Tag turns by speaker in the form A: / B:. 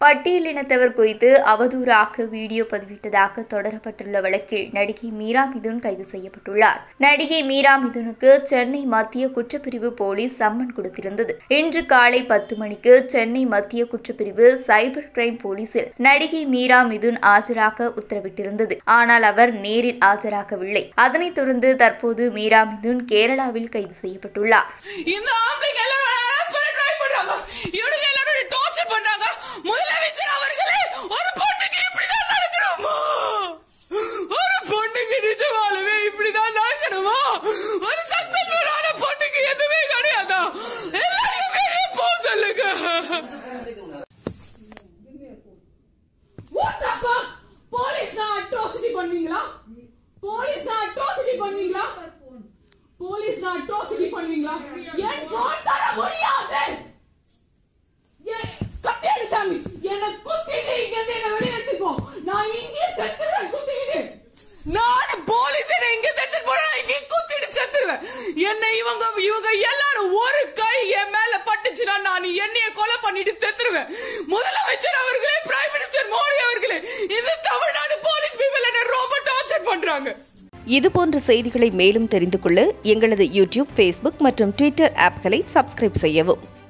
A: பட்டியலினத்தவர் குறித்து அவதூறாக வீடியோ பதிவிட்டதாக தொடரப்பட்டுள்ள வழக்கில் நடிகை மீரா மிதுன் கைது செய்யப்பட்டுள்ளார் நடிகை மீரா மிதுனுக்கு சென்னை மத்திய குற்றப்பிரிவு போலீஸ் சம்மன் கொடுத்திருந்தது இன்று காலை பத்து மணிக்கு சென்னை மத்திய குற்றப்பிரிவு சைபர் கிரைம் போலீசில் நடிகை மீரா மிதுன் ஆஜராக உத்தரவிட்டிருந்தது ஆனால் அவர் நேரில் ஆஜராகவில்லை அதனைத் தொடர்ந்து தற்போது மீரா மிதுன் கேரளாவில் கைது செய்யப்பட்டுள்ளார்
B: இந்த ஆம்பளைங்க எல்லாரும் harass பண்ண try பண்றாங்க. இவனுங்க எல்லாரும் torture பண்றாங்க. முதலமைச்சர் அவர்களே, ஒரு பொண்ணுக்கு இப்படிதான் நடக்கணுமா? ஒரு பொண்ணுக்கு நிஜமாலுமே இப்படிதான் நடக்கணுமா? ஒரு successful ஆன பொண்ணுக்கு எதுவுமே கிடையாதா? எல்லாரையும் வெளியே போக சொல்லுங்க. What the fuck? போலீஸ்னா atrocity பண்ணுவீங்களா? போலீஸ்னா atrocity பண்ணுவீங்களா? போலீஸ் நான் அட்ராசிட்டி பண்ணுவீங்களா என் போன் தர முடியாது என் கத்தி எடு சாமி என்ன குத்திட்டு இங்க இருந்து என்ன வெளியே எடுத்துக்கோ நான் இங்கே செத்துருவேன் குத்திக்கிட்டு நான் போலீஸ் என்ன இங்க எடுத்துட்டு போனா இங்கே குத்திட்டு செத்துருவேன் என்ன இவங்க இவங்க எல்லாரும் ஒரு கை என் மேல பட்டுச்சுன்னா நான் என்னைய கொலை பண்ணிட்டு செத்துருவேன் முதலமைச்சர் அவர்களே பிரைம் மினிஸ்டர் மோடி அவர்களே இந்த தமிழ்நாடு போலீஸ் பீப்பிள் என்ன ரொம்ப டார்ச்சர் பண்றாங்க
C: இது போன்ற செய்திகளை மேலும் தெரிந்து கொள்ள எங்களது யூடியூப் ஃபேஸ்புக் மற்றும் ட்விட்டர் ஆப்களை சப்ஸ்கிரைப் செய்யவும்